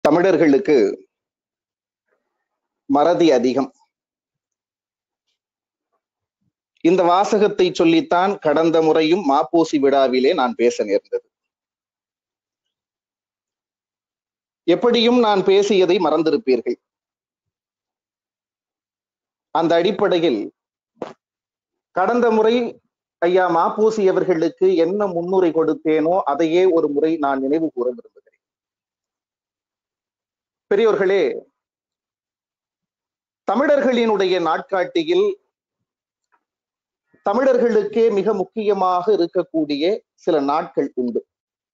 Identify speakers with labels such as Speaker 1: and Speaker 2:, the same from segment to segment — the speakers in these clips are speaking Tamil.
Speaker 1: தமிழர்களுக்கு மறதி அதிகம் இந்த வாசகத்தை சொல்லித்தான் கடந்த முறையும் மாப்போசி விழாவிலே நான் பேச நேர்ந்தது எப்படியும் நான் பேசியதை மறந்திருப்பீர்கள் அந்த அடிப்படையில் கடந்த முறை ஐயா மாப்போசி அவர்களுக்கு என்ன முன்னுரை கொடுத்தேனோ அதையே ஒரு முறை நான் நினைவு கூற விரும்புகிறேன் பெரியோர்களே தமிழர்களினுடைய நாட்காட்டியில் தமிழர்களுக்கே மிக முக்கியமாக இருக்கக்கூடிய சில நாட்கள் உண்டு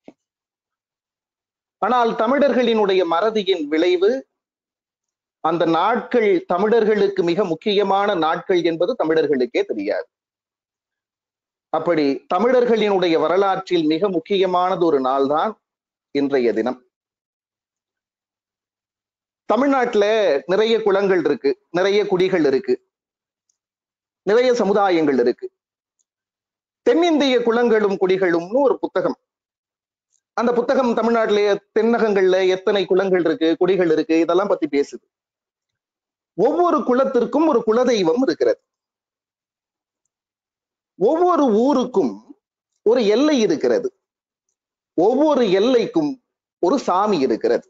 Speaker 1: ஆனால் தமிழர்களினுடைய மறதியின் விளைவு அந்த நாட்கள் தமிழர்களுக்கு மிக முக்கியமான நாட்கள் என்பது தமிழர்களுக்கே தெரியாது அப்படி தமிழர்களினுடைய வரலாற்றில் மிக முக்கியமானது ஒரு நாள் தான் இன்றைய தினம் தமிழ்நாட்டுல நிறைய குளங்கள் இருக்கு நிறைய குடிகள் இருக்கு நிறைய சமுதாயங்கள் இருக்கு தென்னிந்திய குளங்களும் குடிகளும்னு ஒரு புத்தகம் அந்த புத்தகம் தமிழ்நாட்டிலேயே தென்னகங்கள்ல எத்தனை குளங்கள் இருக்கு குடிகள் இருக்கு இதெல்லாம் பத்தி பேசுது ஒவ்வொரு குலத்திற்கும் ஒரு குலதெய்வம் இருக்கிறது ஒவ்வொரு ஊருக்கும் ஒரு எல்லை இருக்கிறது ஒவ்வொரு எல்லைக்கும் ஒரு சாமி இருக்கிறது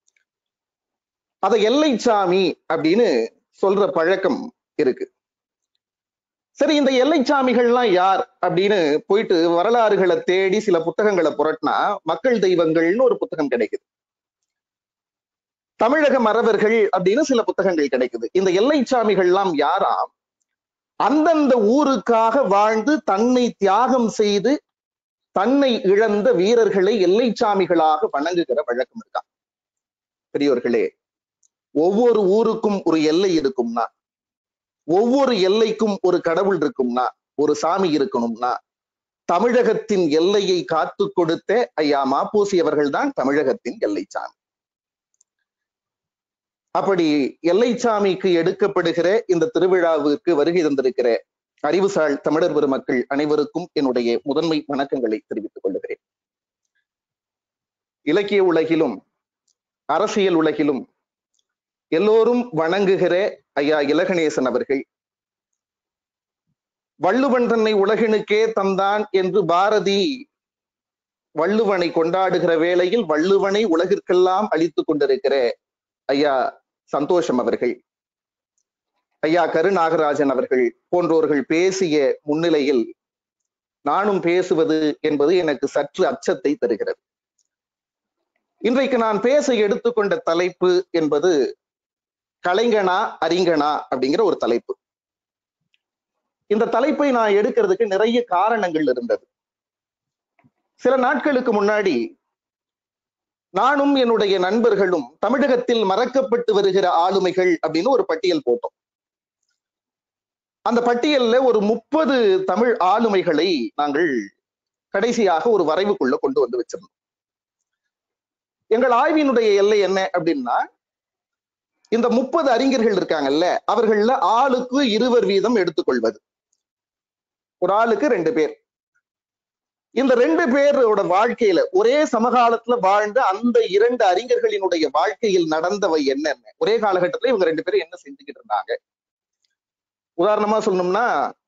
Speaker 1: அத எல்லை சாமி அப்படின்னு சொல்ற பழக்கம் இருக்கு சரி இந்த எல்லை சாமிகள்லாம் யார் அப்படின்னு போயிட்டு வரலாறுகளை தேடி சில புத்தகங்களை புரட்டினா மக்கள் தெய்வங்கள்னு ஒரு புத்தகம் கிடைக்குது தமிழக மறவர்கள் அப்படின்னு சில புத்தகங்கள் கிடைக்குது இந்த எல்லை சாமிகள்லாம் யாராம் அந்தந்த ஊருக்காக வாழ்ந்து தன்னை தியாகம் செய்து தன்னை இழந்த வீரர்களை எல்லை சாமிகளாக வணங்குகிற வழக்கம் இருக்கா பெரியோர்களே ஒவ்வொரு ஊருக்கும் ஒரு எல்லை இருக்கும்னா ஒவ்வொரு எல்லைக்கும் ஒரு கடவுள் இருக்கும்னா ஒரு சாமி இருக்கணும்னா தமிழகத்தின் எல்லையை காத்து கொடுத்த ஐயா மாப்போசி அவர்கள் தான் தமிழகத்தின் எல்லை சாமி அப்படி எல்லைச்சாமிக்கு எடுக்கப்படுகிற இந்த திருவிழாவிற்கு வருகை தந்திருக்கிற அறிவுசால் தமிழர் பெருமக்கள் அனைவருக்கும் என்னுடைய முதன்மை வணக்கங்களை தெரிவித்துக் கொள்ளுகிறேன் இலக்கிய உலகிலும் அரசியல் உலகிலும் எல்லோரும் வணங்குகிற ஐயா இலகணேசன் அவர்கள் வள்ளுவன் தன்னை உலகினுக்கே தந்தான் என்று பாரதி வள்ளுவனை கொண்டாடுகிற வேளையில் வள்ளுவனை உலகிற்கெல்லாம் அளித்துக் கொண்டிருக்கிற ஐயா சந்தோஷம் அவர்கள் ஐயா கருநாகராஜன் அவர்கள் போன்றோர்கள் பேசிய முன்னிலையில் நானும் பேசுவது என்பது எனக்கு சற்று அச்சத்தை தருகிறது இன்றைக்கு நான் பேச எடுத்துக்கொண்ட தலைப்பு என்பது கலைஞனா அறிஞனா அப்படிங்கிற ஒரு தலைப்பு இந்த தலைப்பை நான் எடுக்கிறதுக்கு நிறைய காரணங்கள் இருந்தது சில நாட்களுக்கு முன்னாடி நானும் என்னுடைய நண்பர்களும் தமிழகத்தில் மறக்கப்பட்டு வருகிற ஆளுமைகள் அப்படின்னு ஒரு பட்டியல் போட்டோம் அந்த பட்டியல்ல ஒரு முப்பது தமிழ் ஆளுமைகளை நாங்கள் கடைசியாக ஒரு வரைவுக்குள்ள கொண்டு வந்து வச்சிருந்தோம் எங்கள் ஆய்வினுடைய எல்லை என்ன அப்படின்னா இந்த முப்பது அறிஞர்கள் இருக்காங்கல்ல அவர்கள்ல ஆளுக்கு இருவர் வீதம் எடுத்துக்கொள்வது ஒரு ஆளுக்கு ரெண்டு பேர் இந்த ரெண்டு பேரோட வாழ்க்கையில ஒரே சமகாலத்துல வாழ்ந்த அந்த இரண்டு அறிஞர்களினுடைய வாழ்க்கையில் நடந்தவை என்னென்ன ஒரே காலகட்டத்துல இவங்க ரெண்டு பேரும் என்ன செஞ்சுக்கிட்டு இருந்தாங்க உதாரணமா சொல்லணும்னா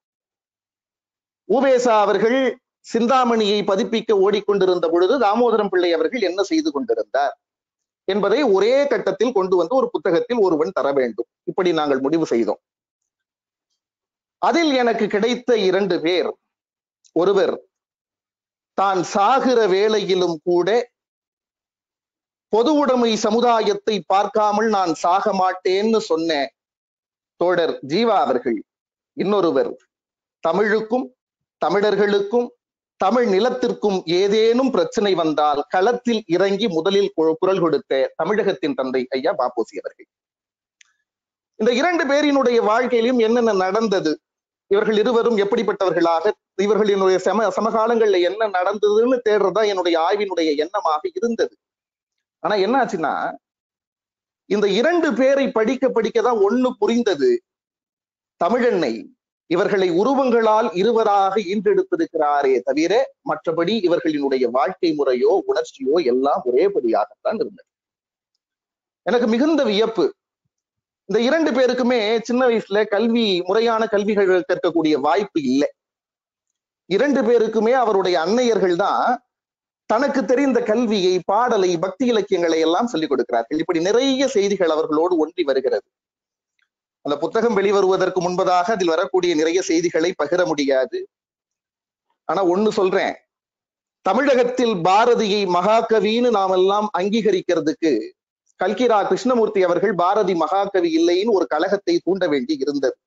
Speaker 1: ஊவேசா அவர்கள் சிந்தாமணியை பதிப்பிக்க ஓடிக்கொண்டிருந்த பொழுது தாமோதரம் பிள்ளை அவர்கள் என்ன செய்து கொண்டிருந்தார் என்பதை ஒரே கட்டத்தில் கொண்டு வந்து ஒரு புத்தகத்தில் ஒருவன் தர வேண்டும் இப்படி நாங்கள் முடிவு செய்தோம் அதில் எனக்கு கிடைத்த இரண்டு பேர் ஒருவர் தான் சாகிற வேளையிலும் கூட பொது உடைமை சமுதாயத்தை பார்க்காமல் நான் சாக மாட்டேன்னு சொன்ன தோழர் ஜீவா அவர்கள் இன்னொருவர் தமிழுக்கும் தமிழர்களுக்கும் தமிழ் நிலத்திற்கும் ஏதேனும் பிரச்சனை வந்தால் களத்தில் இறங்கி முதலில் குரல் கொடுத்த தமிழகத்தின் தந்தை ஐயா பாப்போசி அவர்கள் இந்த இரண்டு பேரினுடைய வாழ்க்கையிலும் என்னென்ன நடந்தது இவர்கள் இருவரும் எப்படிப்பட்டவர்களாக இவர்களினுடைய சம சமகாலங்கள்ல என்ன நடந்ததுன்னு தேடுறதா என்னுடைய ஆய்வினுடைய எண்ணமாக இருந்தது ஆனா என்ன ஆச்சுன்னா இந்த இரண்டு பேரை படிக்க படிக்கதான் ஒண்ணு புரிந்தது தமிழெண்ணை இவர்களை உருவங்களால் இருவராக ஈன்றெடுத்திருக்கிறாரே தவிர மற்றபடி இவர்களினுடைய வாழ்க்கை முறையோ உணர்ச்சியோ எல்லாம் ஒரேபடியாகத்தான் இருந்தது எனக்கு மிகுந்த வியப்பு இந்த இரண்டு பேருக்குமே சின்ன வயசுல கல்வி முறையான கல்விகள் கற்கக்கூடிய வாய்ப்பு இல்லை இரண்டு பேருக்குமே அவருடைய அன்னையர்கள் தான் தனக்கு தெரிந்த கல்வியை பாடலை பக்தி இலக்கியங்களை எல்லாம் சொல்லிக் கொடுக்கிறார்கள் இப்படி நிறைய செய்திகள் அவர்களோடு ஒன்றி வருகிறது அந்த புத்தகம் வெளிவருவதற்கு முன்பதாக அதில் வரக்கூடிய நிறைய செய்திகளை பகிர முடியாது ஆனா ஒண்ணு சொல்றேன் தமிழகத்தில் பாரதியை மகாகவின்னு நாம் எல்லாம் அங்கீகரிக்கிறதுக்கு கல்கிரா கிருஷ்ணமூர்த்தி அவர்கள் பாரதி மகாகவி இல்லைன்னு ஒரு கழகத்தை தூண்ட வேண்டி இருந்தது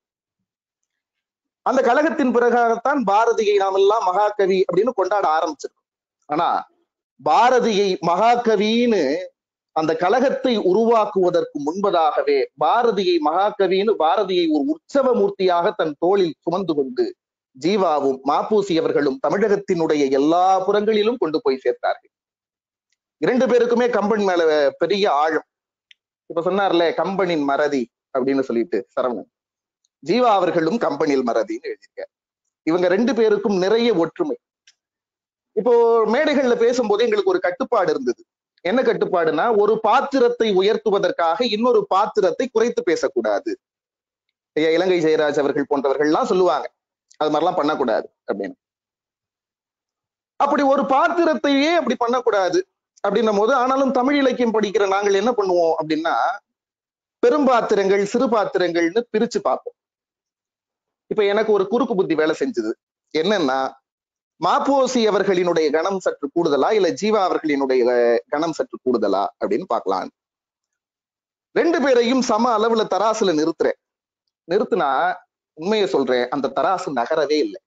Speaker 1: அந்த கழகத்தின் பிறகாகத்தான் பாரதியை நாம் எல்லாம் மகாகவி அப்படின்னு கொண்டாட ஆரம்பிச்சிருக்கோம் ஆனா பாரதியை மகாகவின்னு அந்த கழகத்தை உருவாக்குவதற்கு முன்பதாகவே பாரதியை மகாகவின்னு பாரதியை ஒரு உற்சவ மூர்த்தியாக தன் தோளில் சுமந்து கொண்டு ஜீவாவும் மாப்பூசி அவர்களும் தமிழகத்தினுடைய எல்லா புறங்களிலும் கொண்டு போய் சேர்த்தார்கள் இரண்டு பேருக்குமே கம்பன் மேல பெரிய ஆழம் இப்ப சொன்னார்ல கம்பனின் மறதி அப்படின்னு சொல்லிட்டு சரவணன் ஜீவா அவர்களும் கம்பனில் மறதின்னு எழுதியிருக்கார் இவங்க ரெண்டு பேருக்கும் நிறைய ஒற்றுமை இப்போ மேடைகள்ல பேசும்போது எங்களுக்கு ஒரு கட்டுப்பாடு இருந்தது என்ன கட்டுப்பாடுனா ஒரு பாத்திரத்தை உயர்த்துவதற்காக இன்னொரு பாத்திரத்தை குறைத்து பேசக்கூடாது ஐயா இலங்கை ஜெயராஜ் அவர்கள் போன்றவர்கள் எல்லாம் சொல்லுவாங்க அது மாதிரிலாம் பண்ணக்கூடாது அப்படின்னு அப்படி ஒரு பாத்திரத்தையே அப்படி பண்ணக்கூடாது அப்படின்னும் போது ஆனாலும் தமிழ் இலக்கியம் படிக்கிற நாங்கள் என்ன பண்ணுவோம் அப்படின்னா பெரும்பாத்திரங்கள் சிறு பாத்திரங்கள்னு பிரிச்சு பார்ப்போம் இப்ப எனக்கு ஒரு குறுக்கு புத்தி வேலை செஞ்சது என்னன்னா மாப்போசி அவர்களினுடைய கணம் சற்று கூடுதலா இல்ல ஜீவா அவர்களினுடைய கணம் சற்று கூடுதலா அப்படின்னு பார்க்கலாம் ரெண்டு பேரையும் சம அளவுல தராசுல நிறுத்துறேன் நிறுத்துனா உண்மையை சொல்றேன் அந்த தராசு நகரவே இல்லை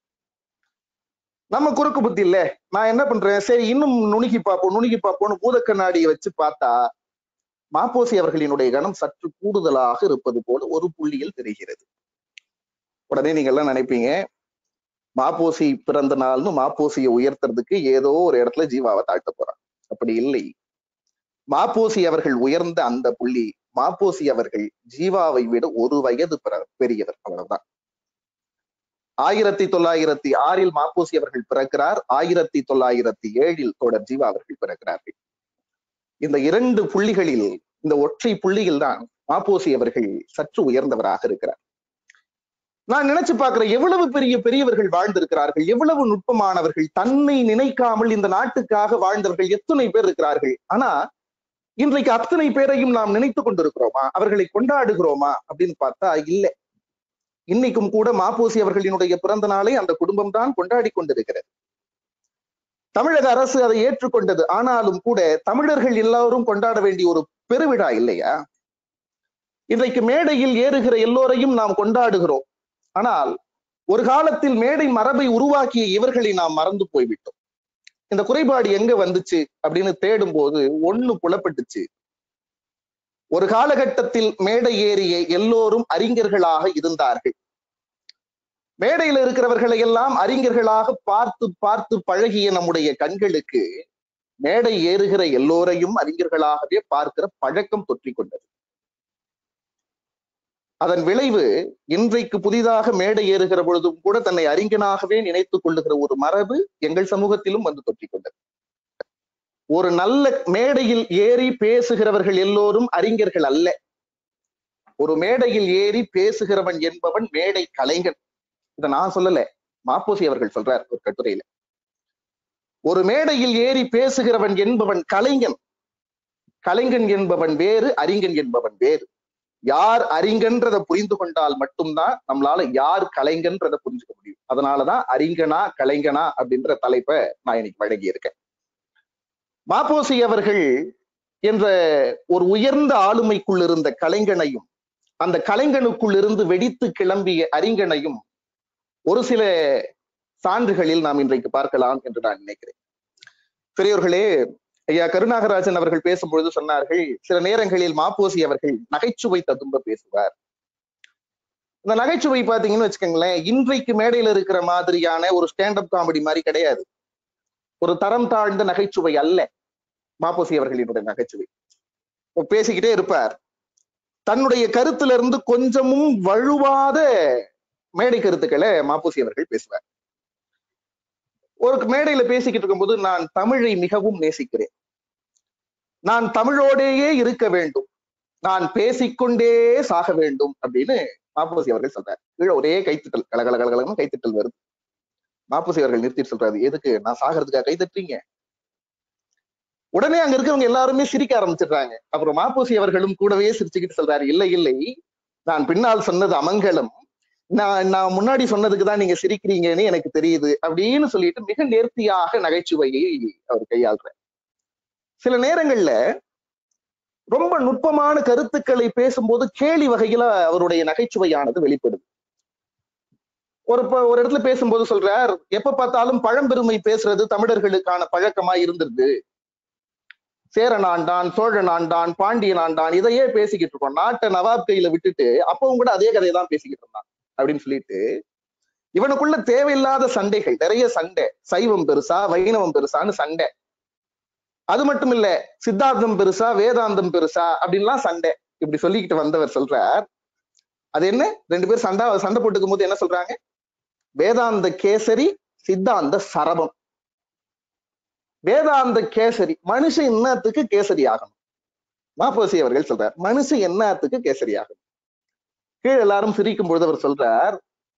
Speaker 1: நம்ம குறுக்கு புத்தி இல்ல நான் என்ன பண்றேன் சரி இன்னும் நுணுகி பார்ப்போம் நுணுகி பார்ப்போம்னு பூத கண்ணாடியை வச்சு பார்த்தா மாப்போசி அவர்களினுடைய கணம் சற்று கூடுதலாக இருப்பது போல ஒரு புள்ளியில் தெரிகிறது உடனே நீங்க எல்லாம் நினைப்பீங்க மாப்போசி பிறந்த நாள்னு மாப்போசியை உயர்த்துறதுக்கு ஏதோ ஒரு இடத்துல ஜீவாவை தாழ்த்த போறான் அப்படி இல்லை மாப்போசி அவர்கள் உயர்ந்த அந்த புள்ளி மாப்போசி அவர்கள் ஜீவாவை விட ஒரு வயது பெரியவர் அவ்வளவுதான் ஆயிரத்தி தொள்ளாயிரத்தி ஆறில் மாப்போசி அவர்கள் பிறக்கிறார் ஆயிரத்தி தொள்ளாயிரத்தி ஏழில் தொடர் ஜீவா அவர்கள் பிறக்கிறார்கள் இந்த இரண்டு புள்ளிகளில் இந்த ஒற்றை புள்ளியில் தான் மாப்போசி அவர்கள் சற்று உயர்ந்தவராக இருக்கிறார் நான் நினைச்சு பார்க்கிறேன் எவ்வளவு பெரிய பெரியவர்கள் வாழ்ந்திருக்கிறார்கள் எவ்வளவு நுட்பமானவர்கள் தன்னை நினைக்காமல் இந்த நாட்டுக்காக வாழ்ந்தவர்கள் எத்தனை பேர் இருக்கிறார்கள் ஆனா இன்றைக்கு அத்தனை பேரையும் நாம் நினைத்து கொண்டிருக்கிறோமா அவர்களை கொண்டாடுகிறோமா அப்படின்னு பார்த்தா இல்லை இன்னைக்கும் கூட மாப்போசி அவர்களினுடைய பிறந்த நாளை அந்த குடும்பம் தான் கொண்டாடி கொண்டிருக்கிறது தமிழக அரசு அதை ஏற்றுக்கொண்டது ஆனாலும் கூட தமிழர்கள் எல்லாரும் கொண்டாட வேண்டிய ஒரு பெருவிழா இல்லையா இன்றைக்கு மேடையில் ஏறுகிற எல்லோரையும் நாம் கொண்டாடுகிறோம் ஆனால் ஒரு காலத்தில் மேடை மரபை உருவாக்கிய இவர்களை நாம் மறந்து போய்விட்டோம் இந்த குறைபாடு எங்க வந்துச்சு அப்படின்னு தேடும் போது ஒண்ணு புலப்பட்டுச்சு ஒரு காலகட்டத்தில் மேடை ஏறிய எல்லோரும் அறிஞர்களாக இருந்தார்கள் மேடையில இருக்கிறவர்களை எல்லாம் அறிஞர்களாக பார்த்து பார்த்து பழகிய நம்முடைய கண்களுக்கு மேடை ஏறுகிற எல்லோரையும் அறிஞர்களாகவே பார்க்கிற பழக்கம் தொற்றிக் கொண்டது அதன் விளைவு இன்றைக்கு புதிதாக மேடை ஏறுகிற பொழுதும் கூட தன்னை அறிஞனாகவே நினைத்துக் கொள்ளுகிற ஒரு மரபு எங்கள் சமூகத்திலும் வந்து தொற்றிக் கொண்டது ஒரு நல்ல மேடையில் ஏறி பேசுகிறவர்கள் எல்லோரும் அறிஞர்கள் அல்ல ஒரு மேடையில் ஏறி பேசுகிறவன் என்பவன் மேடை கலைஞன் இதை நான் சொல்லல மாப்போசி அவர்கள் சொல்றார் ஒரு கட்டுரையில ஒரு மேடையில் ஏறி பேசுகிறவன் என்பவன் கலைஞன் கலைஞன் என்பவன் வேறு அறிஞன் என்பவன் வேறு யார் அறிஞன்றத புரிந்து கொண்டால் மட்டும்தான் நம்மளால யார் கலைஞன்றத புரிஞ்சுக்க முடியும் அதனாலதான் அறிஞனா கலைஞனா அப்படின்ற தலைப்பை நான் இன்னைக்கு வழங்கி இருக்கேன் மாப்போசி அவர்கள் என்ற ஒரு உயர்ந்த ஆளுமைக்குள் இருந்த கலைஞனையும் அந்த கலைஞனுக்குள் இருந்து வெடித்து கிளம்பிய அறிஞனையும் ஒரு சில சான்றுகளில் நாம் இன்றைக்கு பார்க்கலாம் என்று நான் நினைக்கிறேன் பெரியவர்களே ஐயா கருணாகராஜன் அவர்கள் பேசும்பொழுது சொன்னார்கள் சில நேரங்களில் மாப்போசி அவர்கள் நகைச்சுவை ததும்ப பேசுவார் இந்த நகைச்சுவை பாத்தீங்கன்னு வச்சுக்கோங்களேன் இன்றைக்கு மேடையில இருக்கிற மாதிரியான ஒரு ஸ்டாண்டப் காமெடி மாதிரி கிடையாது ஒரு தரம் தாழ்ந்த நகைச்சுவை அல்ல மாப்போசி அவர்களினுடைய நகைச்சுவை பேசிக்கிட்டே இருப்பார் தன்னுடைய கருத்துல இருந்து கொஞ்சமும் வலுவாத மேடை கருத்துக்களை மாப்போசி அவர்கள் பேசுவார் ஒரு மேடையில பேசிக்கிட்டு இருக்கும்போது நான் தமிழை மிகவும் நேசிக்கிறேன் நான் தமிழோடேயே இருக்க வேண்டும் நான் பேசிக்கொண்டே சாக வேண்டும் அப்படின்னு மாப்போசி அவர்கள் சொல்றாரு கீழே ஒரே கைத்தட்டல் கலகல கலகலன்னு கைத்தட்டல் வருது மாப்போசி அவர்கள் நிறுத்திட்டு சொல்றாரு எதுக்கு நான் சாகிறதுக்காக கைத்தட்டுறீங்க உடனே அங்க இருக்கவங்க எல்லாருமே சிரிக்க ஆரம்பிச்சிடுறாங்க அப்புறம் மாப்போசி அவர்களும் கூடவே சிரிச்சுக்கிட்டு சொல்றாரு இல்லை இல்லை நான் பின்னால் சொன்னது அமங்கலம் நான் நான் முன்னாடி சொன்னதுக்கு தான் நீங்க சிரிக்கிறீங்கன்னு எனக்கு தெரியுது அப்படின்னு சொல்லிட்டு மிக நேர்த்தியாக நகைச்சுவையை அவர் கையாளுறார் சில நேரங்கள்ல ரொம்ப நுட்பமான கருத்துக்களை பேசும்போது கேலி வகையில அவருடைய நகைச்சுவையானது வெளிப்படுது ஒரு ப- ஒரு இடத்துல பேசும்போது சொல்றார் எப்ப பார்த்தாலும் பழம்பெருமை பேசுறது தமிழர்களுக்கான பழக்கமா இருந்திருது சேரன் ஆண்டான் சோழன் ஆண்டான் பாண்டியன் ஆண்டான் இதையே பேசிக்கிட்டு இருக்கோம் நாட்டை நவாப் கையில விட்டுட்டு அப்பவும் கூட அதே கதையை தான் பேசிக்கிட்டு இருந்தான் அப்படின்னு சொல்லிட்டு இவனுக்குள்ள தேவையில்லாத சண்டைகள் நிறைய சண்டை சைவம் பெருசா வைணவம் பெருசான்னு சண்டை அது மட்டும் இல்ல சித்தாந்தம் பெருசா வேதாந்தம் பெருசா அப்படின்லாம் சண்டை இப்படி சொல்லிக்கிட்டு வந்தவர் சொல்றார் அது என்ன ரெண்டு பேரும் சண்டை சண்டை போட்டுக்கும் போது என்ன சொல்றாங்க வேதாந்த கேசரி சித்தாந்த சரபம் வேதாந்த கேசரி மனுஷன் என்னத்துக்கு கேசரி ஆகணும் மாப்போசி அவர்கள் சொல்றார் மனுஷன் என்னத்துக்கு கேசரி ஆகணும் கீழே எல்லாரும் சிரிக்கும் பொழுது அவர் சொல்றார்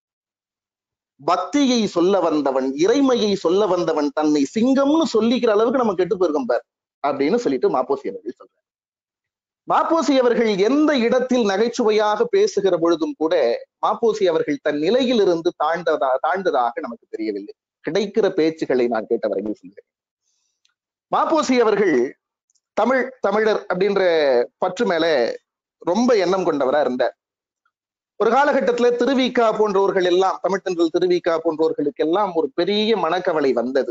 Speaker 1: பக்தியை சொல்ல வந்தவன் இறைமையை சொல்ல வந்தவன் தன்னை சிங்கம்னு சொல்லிக்கிற அளவுக்கு நம்ம கெட்டு போயிருக்கோம் பார் அப்படின்னு சொல்லிட்டு மாப்போசி அவர்கள் சொல்றார் மாப்போசி அவர்கள் எந்த இடத்தில் நகைச்சுவையாக பேசுகிற பொழுதும் கூட மாப்போசி அவர்கள் தன் நிலையில் இருந்து தாழ்ந்ததா தாழ்ந்ததாக நமக்கு தெரியவில்லை கிடைக்கிற பேச்சுகளை நான் கேட்ட வரையில் சொல்கிறேன் மாப்போசி அவர்கள் தமிழ் தமிழர் அப்படின்ற பற்று மேல ரொம்ப எண்ணம் கொண்டவரா இருந்தார் ஒரு காலகட்டத்துல திருவிக்கா போன்றவர்கள் எல்லாம் தமிழ் தென்றல் திருவிக்கா போன்றவர்களுக்கு எல்லாம் ஒரு பெரிய மனக்கவலை வந்தது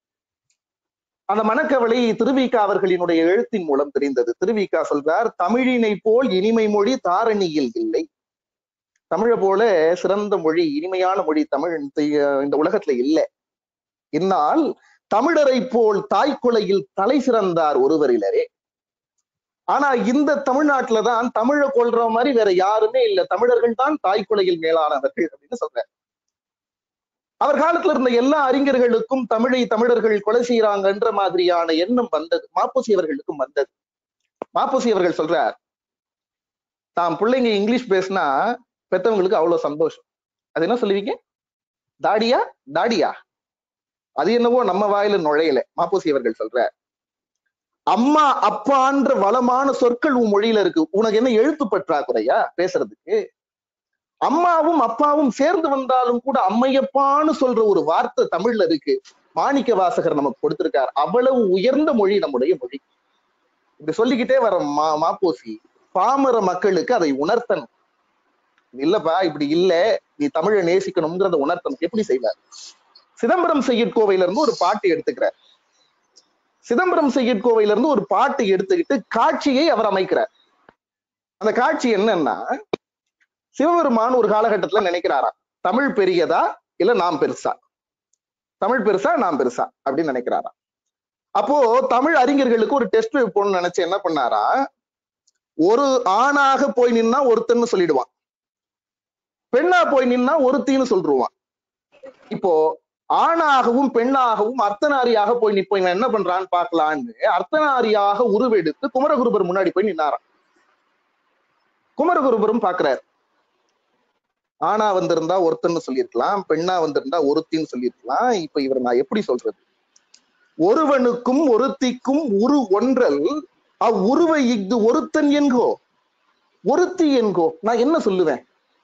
Speaker 1: அந்த மனக்கவலை திருவிக்கா அவர்களினுடைய எழுத்தின் மூலம் தெரிந்தது திருவிக்கா சொல்றார் தமிழினை போல் இனிமை மொழி தாரணியில் இல்லை தமிழை போல சிறந்த மொழி இனிமையான மொழி தமிழ் இந்த இந்த உலகத்துல இல்லை இந்நாள் தமிழரை போல் தாய்க்குலையில் தலை சிறந்தார் ஒருவரிலரே ஆனா இந்த தமிழ்நாட்டுல தான் தமிழை கொள்ற மாதிரி வேற யாருமே இல்ல தமிழர்கள் தான் தாய்க்குலையில் மேலானவர்கள் அப்படின்னு சொல்றார் அவர் காலத்துல இருந்த எல்லா அறிஞர்களுக்கும் தமிழை தமிழர்கள் கொலை செய்யறாங்கன்ற மாதிரியான எண்ணம் வந்தது மாப்போசி அவர்களுக்கும் வந்தது மாப்போசி அவர்கள் சொல்றார் தாம் பிள்ளைங்க இங்கிலீஷ் பேசினா பெத்தவங்களுக்கு அவ்வளவு சந்தோஷம் அது என்ன சொல்லுவீங்க தாடியா தாடியா அது என்னவோ நம்ம வாயில நுழையல மாப்போசி அவர்கள் சொல்றார் அம்மா அப்பான்ற வளமான சொற்கள் உன் மொழியில இருக்கு உனக்கு என்ன எழுத்து பற்றாக்குறையா பேசுறதுக்கு அம்மாவும் அப்பாவும் சேர்ந்து வந்தாலும் கூட அம்மையப்பான்னு சொல்ற ஒரு வார்த்தை தமிழ்ல இருக்கு மாணிக்க வாசகர் நமக்கு கொடுத்திருக்கார் அவ்வளவு உயர்ந்த மொழி நம்முடைய மொழி இப்படி சொல்லிக்கிட்டே வர மா மாப்போசி பாமர மக்களுக்கு அதை உணர்த்தணும் இல்லப்பா இப்படி இல்ல நீ தமிழை நேசிக்கணுங்கிறத உணர்த்தணும் எப்படி செய்வார் சிதம்பரம் செய்யற்கோவையில இருந்து ஒரு பாட்டு எடுத்துக்கிறார் சிதம்பரம் செய்யற்கோவையில இருந்து ஒரு பாட்டு எடுத்துக்கிட்டு காட்சியை அவர் அமைக்கிறார் அந்த காட்சி என்னன்னா சிவபெருமான் ஒரு காலகட்டத்துல நினைக்கிறாராம் தமிழ் பெரியதா இல்ல நாம் பெருசா தமிழ் பெருசா நாம் பெருசா அப்படின்னு நினைக்கிறாராம் அப்போ தமிழ் அறிஞர்களுக்கு ஒரு டெஸ்ட் வைப்போம்னு நினைச்சு என்ன பண்ணாரா ஒரு ஆணாக போய் நின்னா ஒருத்தன்னு சொல்லிடுவான் பெண்ணா போய் நின்னா ஒருத்தின்னு சொல்லிடுவான் இப்போ ஆணாகவும் பெண்ணாகவும் அர்த்தநாரியாக போய் நிப்போம் இவன் என்ன பண்றான்னு பார்க்கலான்னு அர்த்தநாரியாக உருவெடுத்து குமரகுருபர் முன்னாடி போய் நின்னாராம் குமரகுருபரும் பாக்குறாரு ஆணா வந்திருந்தா ஒருத்தன்னு சொல்லியிருக்கலாம் பெண்ணா வந்திருந்தா ஒருத்தின்னு சொல்லியிருக்கலாம் இப்ப இவர் நான் எப்படி சொல்றது ஒருவனுக்கும் ஒருத்திக்கும் உரு ஒன்றல் அவ்வுருவை இஃது ஒருத்தன் என்கோ ஒருத்தி என்கோ நான் என்ன சொல்லுவேன்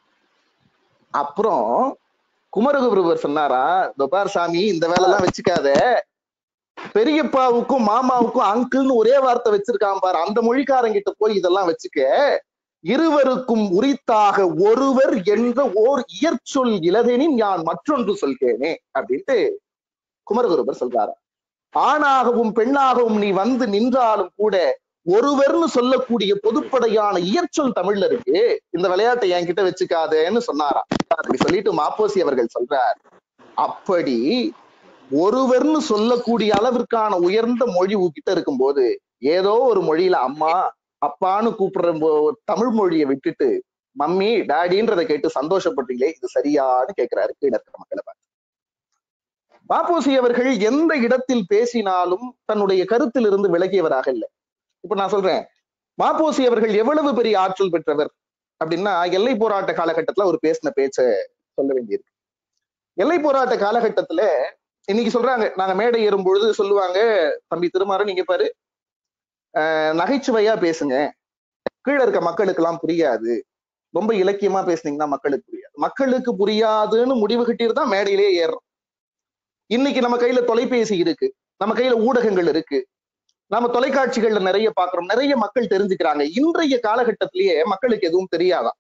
Speaker 1: அப்புறம் குமரகுருவர் சொன்னாரா தொபார் சாமி இந்த வேலை எல்லாம் வச்சுக்காத பெரியப்பாவுக்கும் மாமாவுக்கும் அங்கிள்னு ஒரே வார்த்தை வச்சிருக்கான் பாரு அந்த மொழிக்காரங்கிட்ட போய் இதெல்லாம் வச்சுக்க இருவருக்கும் உரித்தாக ஒருவர் என்ற ஓர் இயற்சொல் இலதெனின் நான் மற்றொன்று சொல்கிறேனே அப்படின்ட்டு குமரகுருபர் சொல்றாரு ஆணாகவும் பெண்ணாகவும் நீ வந்து நின்றாலும் கூட ஒருவர்னு சொல்லக்கூடிய பொதுப்படையான இயற்சொல் தமிழ்ல இருக்கு இந்த விளையாட்டை என்கிட்ட வச்சுக்காதேன்னு சொன்னாராம் அப்படி சொல்லிட்டு மாப்போசி அவர்கள் சொல்றார் அப்படி ஒருவர்னு சொல்லக்கூடிய அளவிற்கான உயர்ந்த மொழி உங்ககிட்ட இருக்கும்போது ஏதோ ஒரு மொழியில அம்மா அப்பான்னு கூப்பிடுற போ- தமிழ் மொழியை விட்டுட்டு மம்மி டாடின்றதை கேட்டு சந்தோஷப்படுறீங்களே இது சரியான்னு கேட்கிறாரு கீழே இருக்கிற மக்களை பார்த்து மாப்போசி அவர்கள் எந்த இடத்தில் பேசினாலும் தன்னுடைய கருத்திலிருந்து விலகியவராக இல்லை இப்ப நான் சொல்றேன் மாப்போசி அவர்கள் எவ்வளவு பெரிய ஆற்றல் பெற்றவர் அப்படின்னா எல்லை போராட்ட காலகட்டத்துல அவர் பேசின பேச்ச சொல்ல வேண்டியிருக்கு எல்லை போராட்ட காலகட்டத்துல இன்னைக்கு சொல்றாங்க நாங்க மேடை ஏறும் பொழுது சொல்லுவாங்க தம்பி திருமாறன் நீங்க பாரு அஹ், நகைச்சுவையா பேசுங்க கீழே இருக்க மக்களுக்கு எல்லாம் புரியாது ரொம்ப இலக்கியமா பேசுனீங்கன்னா மக்களுக்கு புரியாது மக்களுக்கு புரியாதுன்னு முடிவு கட்டிட்டு தான் மேடையிலேயே ஏறுறோம் இன்னைக்கு நம்ம கையில தொலைபேசி இருக்கு நம்ம கையில ஊடகங்கள் இருக்கு நம்ம தொலைக்காட்சிகள்ல நிறைய பாக்குறோம் நிறைய மக்கள் தெரிஞ்சுக்கிறாங்க இன்றைய காலகட்டத்திலேயே மக்களுக்கு எதுவும் தெரியாதான்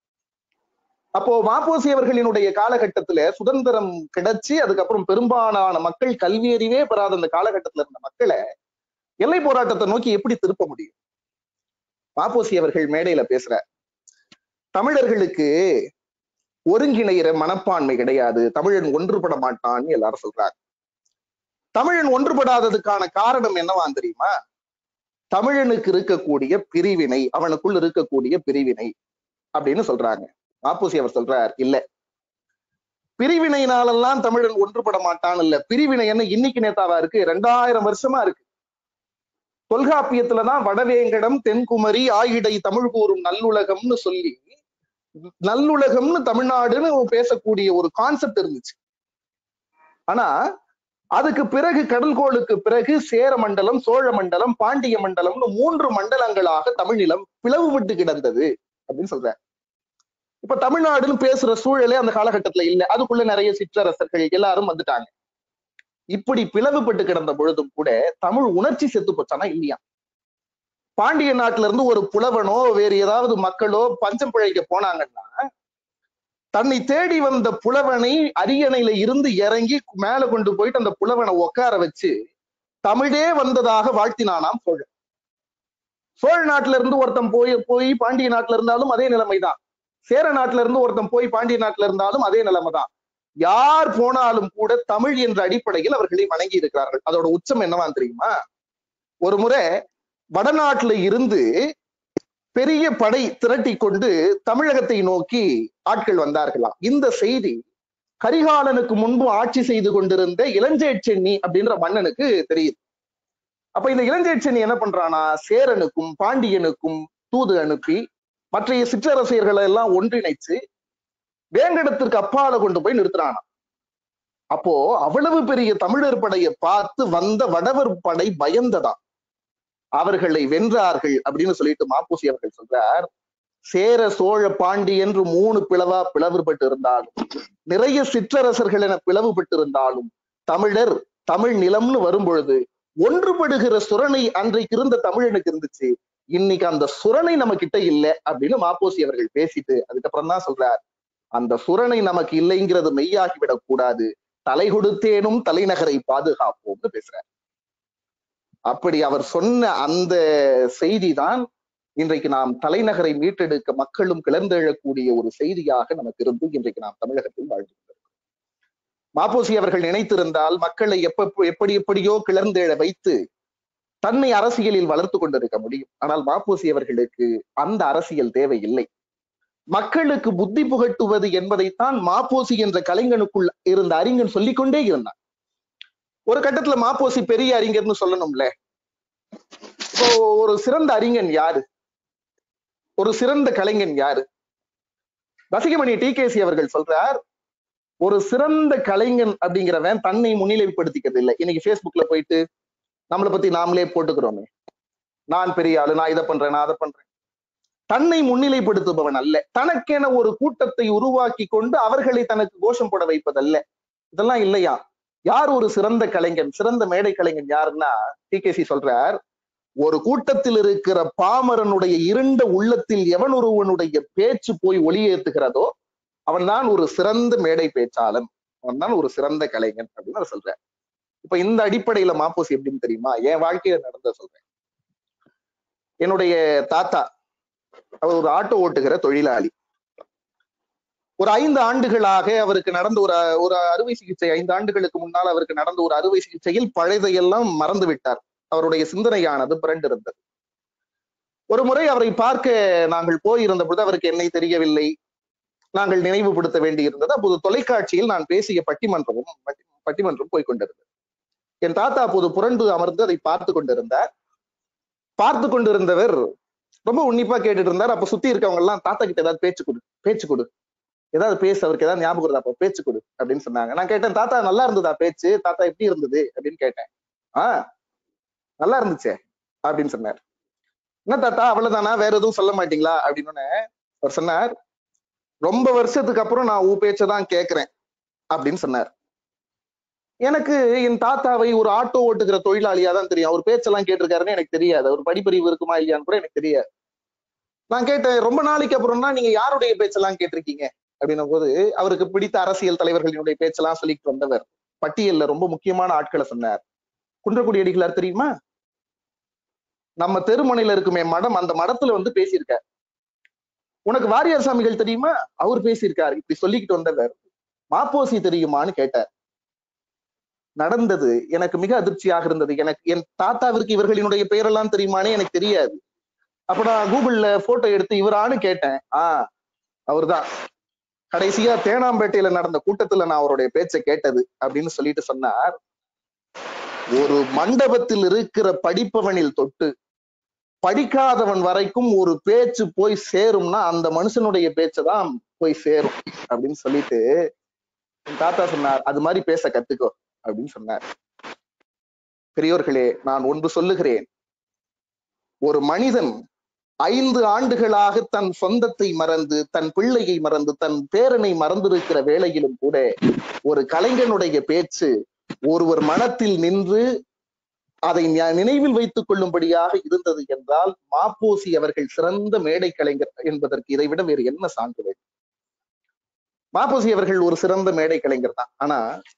Speaker 1: அப்போ மாப்போசி அவர்களினுடைய காலகட்டத்துல சுதந்திரம் கிடைச்சு அதுக்கப்புறம் பெரும்பாலான மக்கள் கல்வி அறிவே பெறாத அந்த காலகட்டத்துல இருந்த மக்களை எல்லை போராட்டத்தை நோக்கி எப்படி திருப்ப முடியும் மாப்போசி அவர்கள் மேடையில பேசுற தமிழர்களுக்கு ஒருங்கிணைகிற மனப்பான்மை கிடையாது தமிழன் ஒன்றுபட மாட்டான்னு எல்லாரும் சொல்றாங்க தமிழன் ஒன்றுபடாததுக்கான காரணம் என்னவா தெரியுமா தமிழனுக்கு இருக்கக்கூடிய பிரிவினை அவனுக்குள் இருக்கக்கூடிய பிரிவினை அப்படின்னு சொல்றாங்க மாப்போசி அவர் சொல்றார் இல்ல பிரிவினையினாலெல்லாம் தமிழன் ஒன்றுபட மாட்டான் இல்ல பிரிவினை என்ன இன்னைக்கு நேத்தாவா இருக்கு ரெண்டாயிரம் வருஷமா இருக்கு தொல்காப்பியத்துலதான் வடவேங்கடம் தென்குமரி ஆயிடை தமிழ் கூறும் நல்லுலகம்னு சொல்லி நல்லுலகம்னு தமிழ்நாடுன்னு பேசக்கூடிய ஒரு கான்செப்ட் இருந்துச்சு ஆனா அதுக்கு பிறகு கடல்கோளுக்கு பிறகு சேர மண்டலம் சோழ மண்டலம் பாண்டிய மண்டலம்னு மூன்று மண்டலங்களாக தமிழ்நிலம் பிளவுபட்டு கிடந்தது அப்படின்னு சொல்ற இப்ப தமிழ்நாடுன்னு பேசுற சூழலே அந்த காலகட்டத்துல இல்ல அதுக்குள்ள நிறைய சிற்றரசர்கள் எல்லாரும் வந்துட்டாங்க இப்படி பிளவுபட்டு கிடந்த பொழுதும் கூட தமிழ் உணர்ச்சி செத்து போச்சானா இல்லையா பாண்டிய நாட்டுல இருந்து ஒரு புலவனோ வேறு ஏதாவது மக்களோ பஞ்சம் பிழைக்க போனாங்கன்னா தன்னை தேடி வந்த புலவனை அரியணையில இருந்து இறங்கி மேல கொண்டு போயிட்டு அந்த புலவனை உட்கார வச்சு தமிழே வந்ததாக வாழ்த்தினானாம் சோழன் சோழ நாட்டுல இருந்து ஒருத்தன் போய் போய் பாண்டிய நாட்டுல இருந்தாலும் அதே நிலைமைதான் சேர நாட்டுல இருந்து ஒருத்தன் போய் பாண்டிய நாட்டுல இருந்தாலும் அதே நிலைமைதான் யார் போனாலும் கூட தமிழ் என்ற அடிப்படையில் அவர்களை வணங்கி இருக்கிறார்கள் அதோட உச்சம் என்னவா தெரியுமா ஒரு முறை வடநாட்டுல இருந்து பெரிய படை திரட்டி கொண்டு தமிழகத்தை நோக்கி ஆட்கள் வந்தார்களாம் இந்த செய்தி கரிகாலனுக்கு முன்பு ஆட்சி செய்து கொண்டிருந்த இளஞ்சேட்சென்னி அப்படின்ற மன்னனுக்கு தெரியுது அப்ப இந்த இளஞ்சேட்சென்னி என்ன பண்றானா சேரனுக்கும் பாண்டியனுக்கும் தூது அனுப்பி மற்றைய சிற்றரசியர்களை எல்லாம் ஒன்றிணைச்சு வேங்கடத்திற்கு அப்பால கொண்டு போய் நிறுத்துறானா அப்போ அவ்வளவு பெரிய தமிழர் படையை பார்த்து வந்த வடவர் படை பயந்ததா அவர்களை வென்றார்கள் அப்படின்னு சொல்லிட்டு மாப்பூசி அவர்கள் சொல்றார் சேர சோழ பாண்டி என்று மூணு பிளவா பிளவுபட்டு இருந்தாலும் நிறைய சிற்றரசர்கள் என பிளவுபட்டு இருந்தாலும் தமிழர் தமிழ் நிலம்னு வரும் பொழுது ஒன்றுபடுகிற சுரணை அன்றைக்கு இருந்த தமிழனுக்கு இருந்துச்சு இன்னைக்கு அந்த சுரணை நம்ம கிட்ட இல்ல அப்படின்னு மாப்போசி அவர்கள் பேசிட்டு அதுக்கப்புறம் தான் சொல்றார் அந்த சுரணை நமக்கு இல்லைங்கிறது மெய்யாகிவிடக் கூடாது தலை கொடுத்தேனும் தலைநகரை பாதுகாப்போம்னு பேசுறார் அப்படி அவர் சொன்ன அந்த செய்தி தான் இன்றைக்கு நாம் தலைநகரை மீட்டெடுக்க மக்களும் கிளர்ந்தெழக்கூடிய ஒரு செய்தியாக நமக்கு இருந்து இன்றைக்கு நாம் தமிழகத்தில் வாழ்ந்து கொண்டிருக்கிறோம் மாப்போசி அவர்கள் நினைத்திருந்தால் மக்களை எப்ப எப்படி எப்படியோ கிளர்ந்தெழ வைத்து தன்னை அரசியலில் வளர்த்து கொண்டிருக்க முடியும் ஆனால் மாப்போசி அவர்களுக்கு அந்த அரசியல் தேவையில்லை மக்களுக்கு புத்தி புகட்டுவது என்பதைத்தான் மாப்போசி என்ற கலைஞனுக்குள் இருந்த அறிஞன் சொல்லிக்கொண்டே இருந்தான் ஒரு கட்டத்துல மாப்போசி பெரிய அறிஞர்னு சொல்லணும்ல இப்போ ஒரு சிறந்த அறிஞன் யாரு ஒரு சிறந்த கலைஞன் யாரு ரசிகமணி டி அவர்கள் சொல்றார் ஒரு சிறந்த கலைஞன் அப்படிங்கிறவன் தன்னை முன்னிலைப்படுத்திக்கிறது இல்லை இன்னைக்கு Facebookல போயிட்டு நம்மளை பத்தி நாமளே போட்டுக்கிறோமே நான் பெரிய ஆளு நான் இதை பண்றேன் நான் அதை பண்றேன் தன்னை முன்னிலைப்படுத்துபவன் அல்ல தனக்கென ஒரு கூட்டத்தை உருவாக்கி கொண்டு அவர்களை தனக்கு கோஷம் போட வைப்பதல்ல இதெல்லாம் இல்லையா யார் ஒரு சிறந்த கலைஞன் சிறந்த மேடை கலைஞன் யாருன்னா டிகேசி சொல்றார் ஒரு கூட்டத்தில் இருக்கிற பாமரனுடைய இருண்ட உள்ளத்தில் எவன் ஒருவனுடைய பேச்சு போய் ஒளியேத்துகிறதோ அவன்தான் ஒரு சிறந்த மேடை பேச்சாளன் அவன்தான் ஒரு சிறந்த கலைஞன் அப்படின்னு அவர் சொல்றார் இப்ப இந்த அடிப்படையில மாப்போசி எப்படின்னு தெரியுமா என் வாழ்க்கையில நடந்த சொல்றேன் என்னுடைய தாத்தா அவர் ஒரு ஆட்டோ ஓட்டுகிற தொழிலாளி ஒரு ஐந்து ஆண்டுகளாக அவருக்கு நடந்த ஒரு ஒரு அறுவை சிகிச்சை ஐந்து ஆண்டுகளுக்கு முன்னால் அவருக்கு நடந்த ஒரு அறுவை சிகிச்சையில் பழையதையெல்லாம் மறந்து விட்டார் அவருடைய சிந்தனையானது புரண்டு இருந்தது ஒரு முறை அவரை பார்க்க நாங்கள் போயிருந்த பொழுது அவருக்கு என்னை தெரியவில்லை நாங்கள் நினைவுபடுத்த வேண்டி இருந்தது அப்போது தொலைக்காட்சியில் நான் பேசிய பட்டிமன்றமும் பட்டி- பட்டிமன்றம் போய் கொண்டிருந்தது என் தாத்தா அப்போது புரண்டு அமர்ந்து அதை பார்த்து கொண்டிருந்தார் பார்த்து கொண்டிருந்தவர் ரொம்ப உன்னிப்பா கேட்டுட்டு இருந்தார் அப்ப சுத்தி இருக்கவங்க எல்லாம் தாத்தா கிட்ட ஏதாவது பேச்சு கொடு பேச்சு கொடு ஏதாவது பேசு அவருக்கு ஏதாவது ஞாபகம் வருதா அப்ப பேச்சு கொடு அப்படின்னு சொன்னாங்க நான் கேட்டேன் தாத்தா நல்லா இருந்ததா பேச்சு தாத்தா எப்படி இருந்தது அப்படின்னு கேட்டேன் ஆஹ் நல்லா இருந்துச்சே அப்படின்னு சொன்னார் என்ன தாத்தா அவ்வளவுதானா வேற எதுவும் சொல்ல மாட்டீங்களா அப்படின்னு அவர் சொன்னார் ரொம்ப வருஷத்துக்கு அப்புறம் நான் உன் பேச்சதான் கேட்கிறேன் அப்படின்னு சொன்னார் எனக்கு என் தாத்தாவை ஒரு ஆட்டோ ஓட்டுகிற தொழிலாளியா தான் தெரியும் அவர் பேச்செல்லாம் கேட்டிருக்காருன்னு எனக்கு தெரியாது அவர் படிப்பறிவு இருக்குமா இல்லையான்னு கூட எனக்கு தெரியாது நான் கேட்டேன் ரொம்ப நாளைக்கு அப்புறம்னா நீங்க யாருடைய பேச்செல்லாம் கேட்டிருக்கீங்க அப்படின்னும் போது அவருக்கு பிடித்த அரசியல் தலைவர்களினுடைய பேச்செல்லாம் சொல்லிட்டு வந்தவர் பட்டியல்ல ரொம்ப முக்கியமான ஆட்களை சொன்னார் குன்றக்குடி அடிகளார் தெரியுமா நம்ம தெருமுனையில இருக்குமே மடம் அந்த மடத்துல வந்து பேசியிருக்கார் உனக்கு வாரியார் சாமிகள் தெரியுமா அவர் பேசியிருக்காரு இப்படி சொல்லிக்கிட்டு வந்தவர் மாப்போசி தெரியுமான்னு கேட்டார் நடந்தது எனக்கு மிக அதிர்ச்சியாக இருந்தது எனக்கு என் தாத்தாவிற்கு இவர்களினுடைய பெயரெல்லாம் தெரியுமானே எனக்கு தெரியாது அப்ப நான் கூகுள்ல போட்டோ எடுத்து இவரான்னு கேட்டேன் ஆஹ் அவர்தான் கடைசியா தேனாம்பேட்டையில நடந்த கூட்டத்துல நான் அவருடைய பேச்சை கேட்டது அப்படின்னு சொல்லிட்டு சொன்னார் ஒரு மண்டபத்தில் இருக்கிற படிப்பவனில் தொட்டு படிக்காதவன் வரைக்கும் ஒரு பேச்சு போய் சேரும்னா அந்த மனுஷனுடைய பேச்சு தான் போய் சேரும் அப்படின்னு சொல்லிட்டு என் தாத்தா சொன்னார் அது மாதிரி பேச கத்துக்கோ அப்படின்னு சொன்னார் பெரியோர்களே நான் ஒன்று சொல்லுகிறேன் ஒரு மனிதன் ஐந்து ஆண்டுகளாக தன் சொந்தத்தை மறந்து தன் பிள்ளையை மறந்து தன் பேரனை மறந்திருக்கிற வேளையிலும் கூட ஒரு கலைஞனுடைய பேச்சு ஒருவர் மனத்தில் நின்று அதை ஞா- நினைவில் வைத்துக் கொள்ளும்படியாக இருந்தது என்றால் மாப்போசி அவர்கள் சிறந்த மேடை கலைஞர் என்பதற்கு இதை விட வேறு என்ன சான்று வேண்டும் மாப்போசி அவர்கள் ஒரு சிறந்த மேடை கலைஞர் தான் ஆனா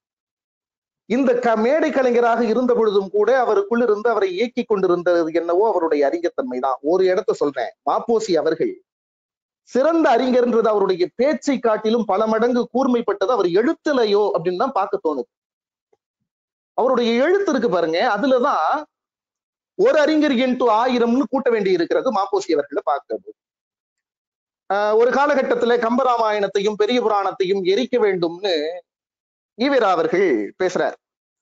Speaker 1: இந்த க மேடை கலைஞராக இருந்த பொழுதும் கூட அவருக்குள் இருந்து அவரை இயக்கி கொண்டிருந்தது என்னவோ அவருடைய அறிஞத்தன்மை தான் ஒரு இடத்த சொல்றேன் மாப்போசி அவர்கள் சிறந்த அறிஞர்ன்றது அவருடைய பேச்சை காட்டிலும் பல மடங்கு கூர்மைப்பட்டது அவர் எழுத்துலையோ அப்படின்னு தான் பார்க்க தோணுது அவருடைய எழுத்து இருக்கு பாருங்க அதுலதான் ஒரு அறிஞர் இன்ட்டு ஆயிரம்னு கூட்ட வேண்டி இருக்கிறது மாப்போசி அவர்களை பார்க்கிறது ஆஹ் ஒரு காலகட்டத்துல கம்பராமாயணத்தையும் பெரிய புராணத்தையும் எரிக்க வேண்டும்னு ஈவேரா அவர்கள் பேசுறார்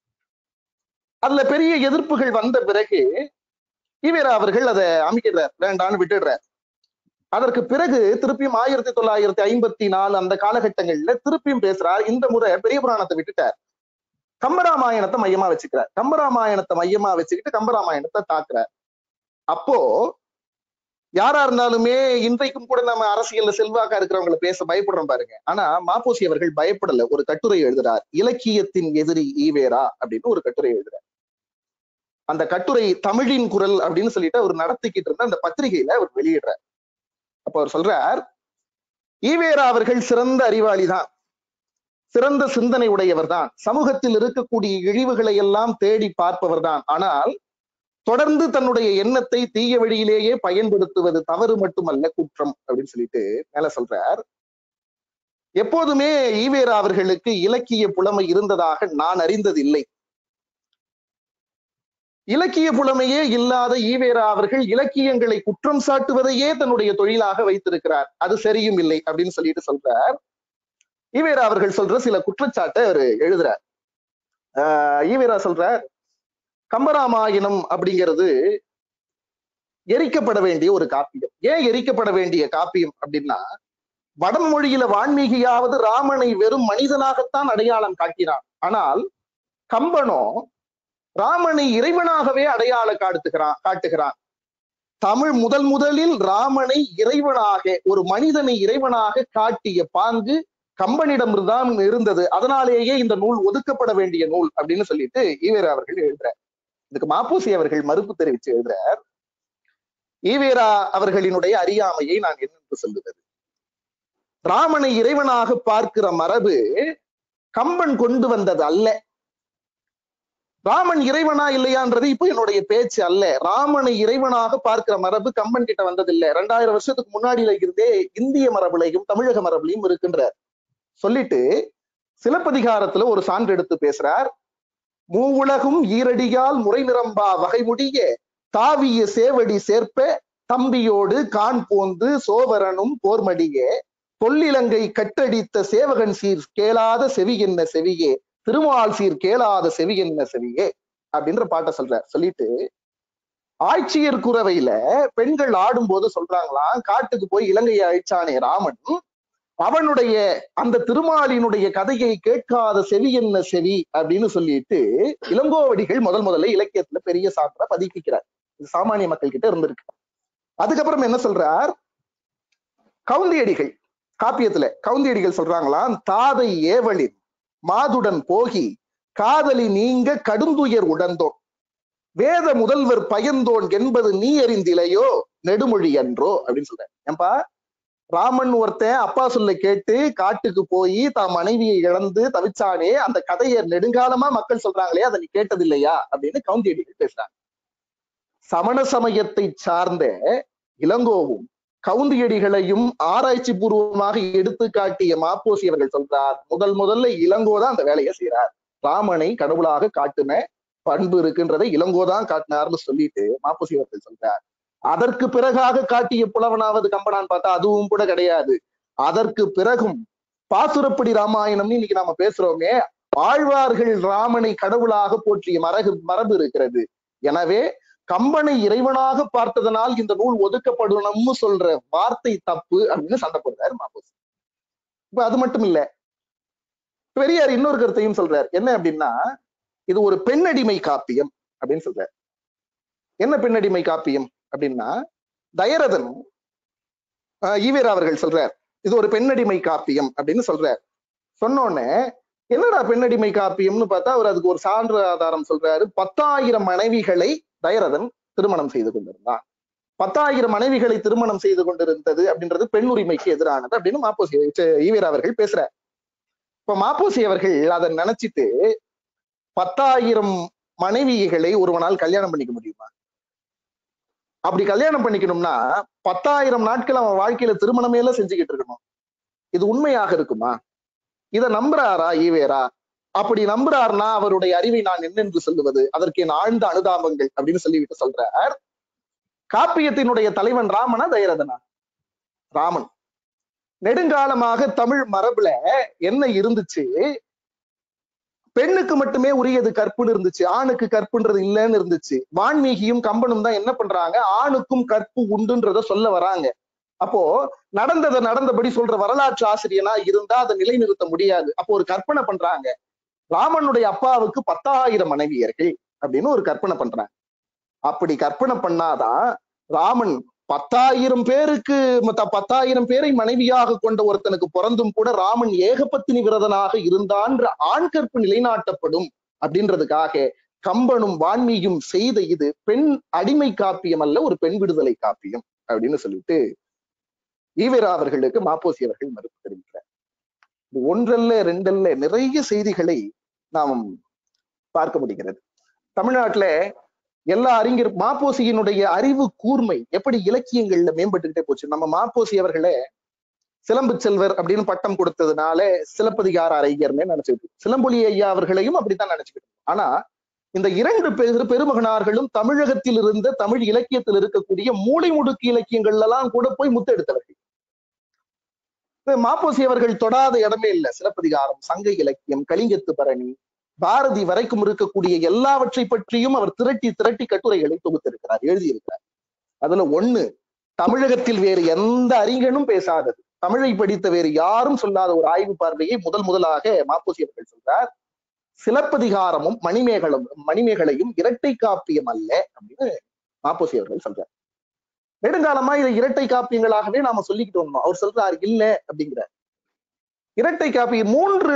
Speaker 1: அதுல பெரிய எதிர்ப்புகள் வந்த பிறகு ஈவேரா அவர்கள் அதை அமைக்கிறார் வேண்டான்னு விட்டுடுறார் அதற்கு பிறகு திருப்பியும் ஆயிரத்தி தொள்ளாயிரத்தி ஐம்பத்தி நாலு அந்த காலகட்டங்கள்ல திருப்பியும் பேசுறார் இந்த முறை பெரிய புராணத்தை விட்டுட்டார் கம்பராமாயணத்தை மையமா வச்சுக்கிறார் கம்பராமாயணத்தை மையமா வச்சுக்கிட்டு கம்பராமாயணத்தை தாக்குறார் அப்போ யாரா இருந்தாலுமே இன்றைக்கும் கூட நம்ம அரசியல்ல செல்வாக்கா இருக்கிறவங்களை பேச பயப்படுறோம் பாருங்க ஆனா மாப்போசி அவர்கள் பயப்படல ஒரு கட்டுரை எழுதுறார் இலக்கியத்தின் எதிரி ஈவேரா அப்படின்னு ஒரு கட்டுரை எழுதுறார் அந்த கட்டுரை தமிழின் குரல் அப்படின்னு சொல்லிட்டு அவர் நடத்திக்கிட்டு இருந்த அந்த பத்திரிகையில அவர் வெளியிடுறார் அப்ப அவர் சொல்றார் ஈவேரா அவர்கள் சிறந்த அறிவாளி தான் சிறந்த சிந்தனை உடையவர் தான் சமூகத்தில் இருக்கக்கூடிய இழிவுகளை எல்லாம் தேடி பார்ப்பவர் தான் ஆனால் தொடர்ந்து தன்னுடைய எண்ணத்தை தீய வழியிலேயே பயன்படுத்துவது தவறு மட்டுமல்ல குற்றம் அப்படின்னு சொல்லிட்டு மேல சொல்றார் எப்போதுமே ஈவேரா அவர்களுக்கு இலக்கிய புலமை இருந்ததாக நான் அறிந்ததில்லை இலக்கிய புலமையே இல்லாத ஈவேரா அவர்கள் இலக்கியங்களை குற்றம் சாட்டுவதையே தன்னுடைய தொழிலாக வைத்திருக்கிறார் அது சரியும் இல்லை அப்படின்னு சொல்லிட்டு சொல்றார் ஈவேரா அவர்கள் சொல்ற சில குற்றச்சாட்டை அவர் எழுதுறார் ஆஹ் ஈவேரா சொல்றார் கம்பராமாயணம் அப்படிங்கிறது எரிக்கப்பட வேண்டிய ஒரு காப்பியம் ஏன் எரிக்கப்பட வேண்டிய காப்பியம் அப்படின்னா வடமொழியில வான்மீகியாவது ராமனை வெறும் மனிதனாகத்தான் அடையாளம் காட்டினான் ஆனால் கம்பனோ ராமனை இறைவனாகவே அடையாள காட்டுகிறான் காட்டுகிறான் தமிழ் முதல் முதலில் ராமனை இறைவனாக ஒரு மனிதனை இறைவனாக காட்டிய பாங்கு கம்பனிடம் தான் இருந்தது அதனாலேயே இந்த நூல் ஒதுக்கப்பட வேண்டிய நூல் அப்படின்னு சொல்லிட்டு ஈவேரா அவர்கள் எழுதுறார் இதுக்கு மாப்பூசி அவர்கள் மறுப்பு தெரிவித்து எழுதுறார் ஈவேரா அவர்களினுடைய அறியாமையை நான் என்னென்று சொல்லுவது ராமனை இறைவனாக பார்க்கிற மரபு கம்பன் கொண்டு வந்தது அல்ல ராமன் இறைவனா இல்லையான்றது இப்போ என்னுடைய பேச்சு அல்ல ராமனை இறைவனாக பார்க்கிற மரபு கம்பன் கிட்ட வந்ததில்லை ரெண்டாயிரம் வருஷத்துக்கு முன்னாடியில இருந்தே இந்திய மரபுலையும் தமிழக மரபுலையும் இருக்கின்றார் சொல்லிட்டு சிலப்பதிகாரத்துல ஒரு சான்று எடுத்து பேசுறார் மூவுலகும் ஈரடியால் முறை நிரம்பா வகை முடிய தாவிய சேவடி சேர்ப்ப தம்பியோடு கான் போந்து சோவரனும் போர்மடிய கொல்லிலங்கை கட்டடித்த சேவகன் சீர் கேளாத செவி என்ன செவியே திருமால் சீர் கேளாத செவி என்ன செவியே அப்படின்ற பாட்டை சொல்றார் சொல்லிட்டு ஆட்சியர் குறவையில பெண்கள் ஆடும்போது சொல்றாங்களாம் காட்டுக்கு போய் இலங்கையை அழிச்சானே ராமன் அவனுடைய அந்த திருமாலினுடைய கதையை கேட்காத செவி என்ன செவி அப்படின்னு சொல்லிட்டு இளங்கோவடிகள் முதல் முதல்ல இலக்கியத்துல பெரிய சாற்ற பதிப்பிக்கிறார் இது சாமானிய மக்கள் கிட்ட இருந்திருக்கு அதுக்கப்புறம் என்ன சொல்றார் கவுந்தியடிகள் காப்பியத்துல கவுந்தியடிகள் சொல்றாங்களாம் தாதை ஏவலின் மாதுடன் போகி காதலி நீங்க கடுந்துயர் உடந்தோன் வேத முதல்வர் பயந்தோன் என்பது நீ அறிந்திலையோ நெடுமொழி என்றோ அப்படின்னு சொல்றேன் ஏன்பா ராமன் ஒருத்தன் அப்பா சொல்ல கேட்டு காட்டுக்கு போய் தான் மனைவியை இழந்து தவிச்சானே அந்த கதையை நெடுங்காலமா மக்கள் சொல்றாங்களே அதை நீ கேட்டது இல்லையா அப்படின்னு கவுந்தியடிகள் பேசுறாங்க சமண சமயத்தை சார்ந்த இளங்கோவும் கவுந்தியடிகளையும் ஆராய்ச்சி பூர்வமாக எடுத்து காட்டிய மாப்போசி அவர்கள் சொல்றார் முதல் முதல்ல இளங்கோதான் அந்த வேலையை செய்யறார் ராமனை கடவுளாக காட்டுன பண்பு இருக்குன்றதை இளங்கோதான் காட்டினார்னு சொல்லிட்டு மாப்போசி அவர்கள் சொல்றார் அதற்கு பிறகாக காட்டிய புலவனாவது கம்பனான்னு பார்த்தா அதுவும் கூட கிடையாது அதற்கு பிறகும் பாசுரப்படி ராமாயணம்னு இன்னைக்கு நாம பேசுறோமே ஆழ்வார்கள் ராமனை கடவுளாக போற்றிய மரபு மரபு இருக்கிறது எனவே கம்பனை இறைவனாக பார்த்ததனால் இந்த நூல் ஒதுக்கப்படணும்னு சொல்ற வார்த்தை தப்பு அப்படின்னு சண்டை போடுறாரு மாப்போசி இப்ப அது மட்டும் இல்ல பெரியார் இன்னொரு கருத்தையும் சொல்றார் என்ன அப்படின்னா இது ஒரு பெண்ணடிமை காப்பியம் அப்படின்னு சொல்றார் என்ன பெண்ணடிமை காப்பியம் அப்படின்னா தயரதன் ஈவேரா அவர்கள் சொல்றார் இது ஒரு பெண்ணடிமை காப்பியம் அப்படின்னு சொல்றார் சொன்னோடனே என்னடா பெண்ணடிமை காப்பியம்னு பார்த்தா அவர் அதுக்கு ஒரு சான்று ஆதாரம் சொல்றாரு பத்தாயிரம் மனைவிகளை தயரதன் திருமணம் செய்து கொண்டிருந்தான் பத்தாயிரம் மனைவிகளை திருமணம் செய்து கொண்டிருந்தது அப்படின்றது பெண் உரிமைக்கு எதிரானது அப்படின்னு மாப்போசி ஈவேரா அவர்கள் பேசுறார் இப்ப மாப்போசி அவர்கள் அதை நினைச்சிட்டு பத்தாயிரம் மனைவிகளை ஒருவனால் கல்யாணம் பண்ணிக்க முடியுமா அப்படி கல்யாணம் பண்ணிக்கணும்னா பத்தாயிரம் நாட்கள் அவன் வாழ்க்கையில திருமணமே எல்லாம் செஞ்சுக்கிட்டு இருக்கணும் இது உண்மையாக இருக்குமா இதை நம்புறாரா ஈவேரா அப்படி நம்புறாருன்னா அவருடைய அறிவை நான் என்னென்று சொல்லுவது அதற்கு என் ஆழ்ந்த அனுதாபங்கள் அப்படின்னு சொல்லிவிட்டு சொல்றார் காப்பியத்தினுடைய தலைவன் ராமனா தயரதனா ராமன் நெடுங்காலமாக தமிழ் மரபுல என்ன இருந்துச்சு பெண்ணுக்கு மட்டுமே உரியது கற்புன்னு இருந்துச்சு ஆணுக்கு கற்புன்றது இல்லைன்னு இருந்துச்சு வான்மீகியும் கம்பனும் தான் என்ன பண்றாங்க ஆணுக்கும் கற்பு உண்டுன்றத சொல்ல வராங்க அப்போ நடந்ததை நடந்தபடி சொல்ற வரலாற்று ஆசிரியனா இருந்தா அதை நிலைநிறுத்த முடியாது அப்போ ஒரு கற்பனை பண்றாங்க ராமனுடைய அப்பாவுக்கு பத்தாயிரம் மனைவியர்கள் அப்படின்னு ஒரு கற்பனை பண்றாங்க அப்படி கற்பனை பண்ணாதான் ராமன் பத்தாயிரம் பேருக்கு பத்தாயிரம் பேரை மனைவியாக கொண்ட ஒருத்தனுக்கு பிறந்தும் கூட ராமன் ஏகபத்தினி விரதனாக இருந்தான்ற ஆண் கற்பு நிலைநாட்டப்படும் அப்படின்றதுக்காக கம்பனும் வான்மீயும் செய்த இது பெண் அடிமை காப்பியம் அல்ல ஒரு பெண் விடுதலை காப்பியம் அப்படின்னு சொல்லிட்டு ஈவேரா அவர்களுக்கு மாப்போசி அவர்கள் மறுப்பு தெரிவிக்கிறார் இது ஒன்றல்ல ரெண்டல்ல நிறைய செய்திகளை நாம் பார்க்க முடிகிறது தமிழ்நாட்டுல எல்லா அறிஞர் மாப்போசியினுடைய அறிவு கூர்மை எப்படி இலக்கியங்கள்ல மேம்பட்டுக்கிட்டே போச்சு நம்ம மாப்போசி அவர்களே சிலம்பு செல்வர் அப்படின்னு பட்டம் கொடுத்ததுனால சிலப்பதிகார அறிஞர்னே நினைச்சுக்கிட்டு சிலம்பொலி ஐயா அவர்களையும் அப்படித்தான் நினைச்சுக்கிட்டு ஆனா இந்த இரண்டு பெரு பெருமகனார்களும் தமிழகத்தில் இருந்த தமிழ் இலக்கியத்தில் இருக்கக்கூடிய மூளை முடுக்கு இலக்கியங்கள்ல எல்லாம் கூட போய் முத்தெடுத்தவர்கள் மாப்போசி அவர்கள் தொடாத இடமே இல்லை சிலப்பதிகாரம் சங்க இலக்கியம் கலிங்கத்து பரணி பாரதி வரைக்கும் இருக்கக்கூடிய எல்லாவற்றை பற்றியும் அவர் திரட்டி திரட்டி கட்டுரைகளை தொகுத்திருக்கிறார் எழுதியிருக்கிறார் அதுல ஒண்ணு தமிழகத்தில் வேறு எந்த அறிஞனும் பேசாதது தமிழை படித்த வேறு யாரும் சொல்லாத ஒரு ஆய்வு பார்வையை முதல் முதலாக மாப்போசி அவர்கள் சொல்றார் சிலப்பதிகாரமும் மணிமேகலும் மணிமேகலையும் இரட்டை காப்பியம் அல்ல அப்படின்னு மாப்போசி அவர்கள் சொல்றார் நெடுங்காலமா இதை இரட்டை காப்பியங்களாகவே நாம சொல்லிக்கிட்டு வந்தோம் அவர் சொல்றாரு இல்ல அப்படிங்கிறார் இரட்டை காப்பியம் மூன்று